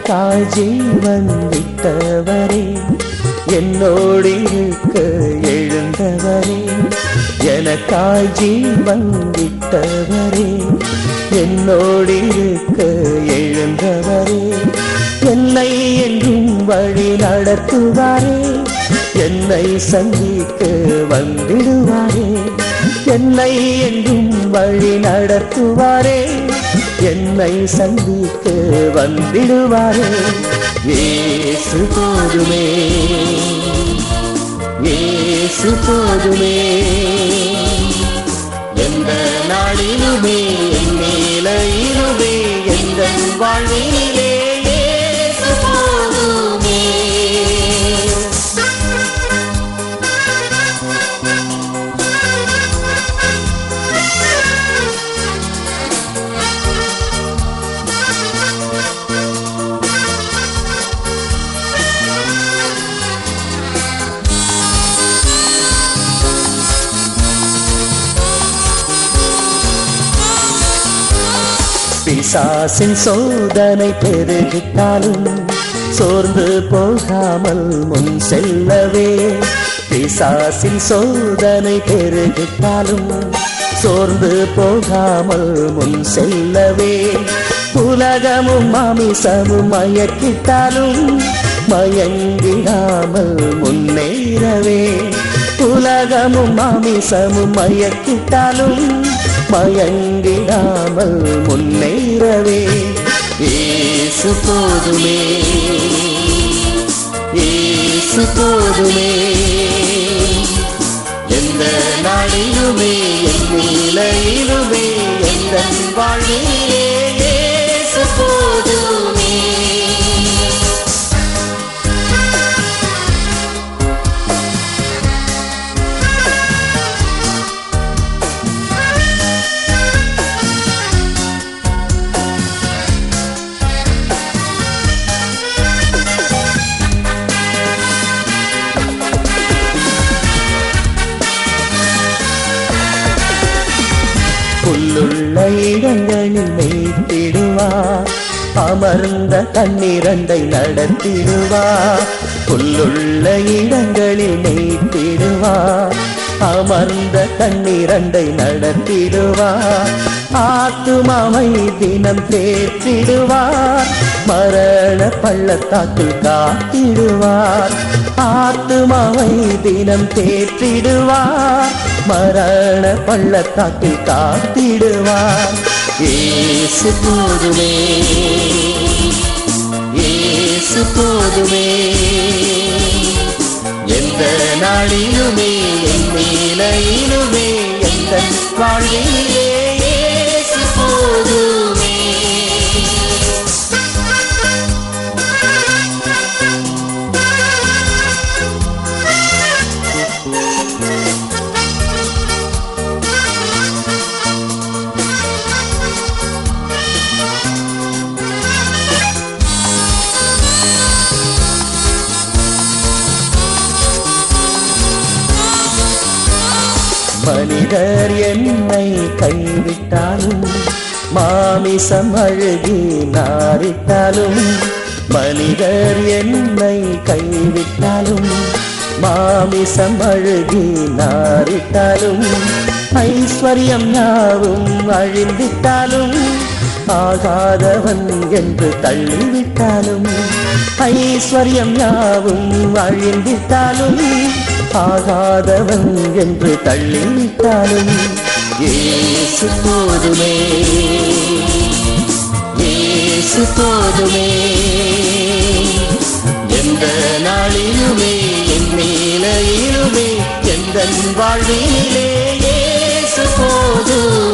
எனக்காய் ஜீவன் விட்டவரே என்னோடு இருக்க எழுந்தவரே எனக்காய் ஜீவன் விட்டவரே என்னோடு இருக்க எழுந்தவரே என்னை என்றும் வழி நடத்துவாரே என்னை சந்திக்க வந்திடுவாரே என்னை என்றும் வழி நடத்துவாரே என்னை சந்திக்க வந்திடுவாரே ஏசு போதுமே ஏசு போதுமே எந்த நாளிலுமே என் நிலையிலுமே எந்த வாழ்விலே இயேசு போதுமே பிசாசின் சோதனை பெருகிட்டாலும் சோர்ந்து போகாமல் முன் செல்லவே பிசாசின் சோதனை பெருகிட்டாலும் சோர்ந்து போகாமல் முன் செல்லவே உலகமும் மாமிசமும் மயக்கிட்டாலும் மயங்கிடாமல் முன்னேறவே உலகமும் மாமிசமும் மயக்கிட்டாலும் மயங்கிடாமல் முன்னேறவே ஏசு போதுமே ஏசு போதுமே எந்த நாளிலுமே என் நிலையிலுமே எந்த வாழ்விலே ஏசு போதுமே புல்லுள்ள இடங்களில் மேய்த்திடுவார் அமர்ந்த தண்ணீரண்டை நடத்திடுவார் புல்லுள்ள இடங்களில் மேய்த்திடுவார் அமர்ந்த தண்ணீரண்டை நடத்திடுவார் ஆத்துமாவை தினம் தேற்றிடுவார் மரண பள்ளத்தாக்கில் காத்திடுவார் ஆத்துமாவை தினம் தேற்றிடுவார் மரண பள்ளத்தாக்கில் காத்திடுவார் ஏசு போதுமே ஏசு போதுமே எந்த நாளிலுமே என் நிலையிலுமே எந்த வாழ்விலே ஏசு போதுமே மனிதர் என்னை கைவிட்டாலும் மாமிசம் அழுகி நாரிட்டாலும் மனிதர் என்னை கைவிட்டாலும் மாமிசம் அழுகி நாரிட்டாலும் ஐஸ்வர்யம் யாவும் அழிந்திட்டாலும் ஆகாதவன் என்று தள்ளிவிட்டாலும் ஐஸ்வர்யம் யாவும் அழிந்திட்டாலும் ஆகாதவன் என்று தள்ளிவிட்டாலும் ஏசு போதுமே ஏசு போதுமே எந்த நாளிலுமே என் நிலையிலுமே எந்த வாழ்விலே ஏசு போதுமே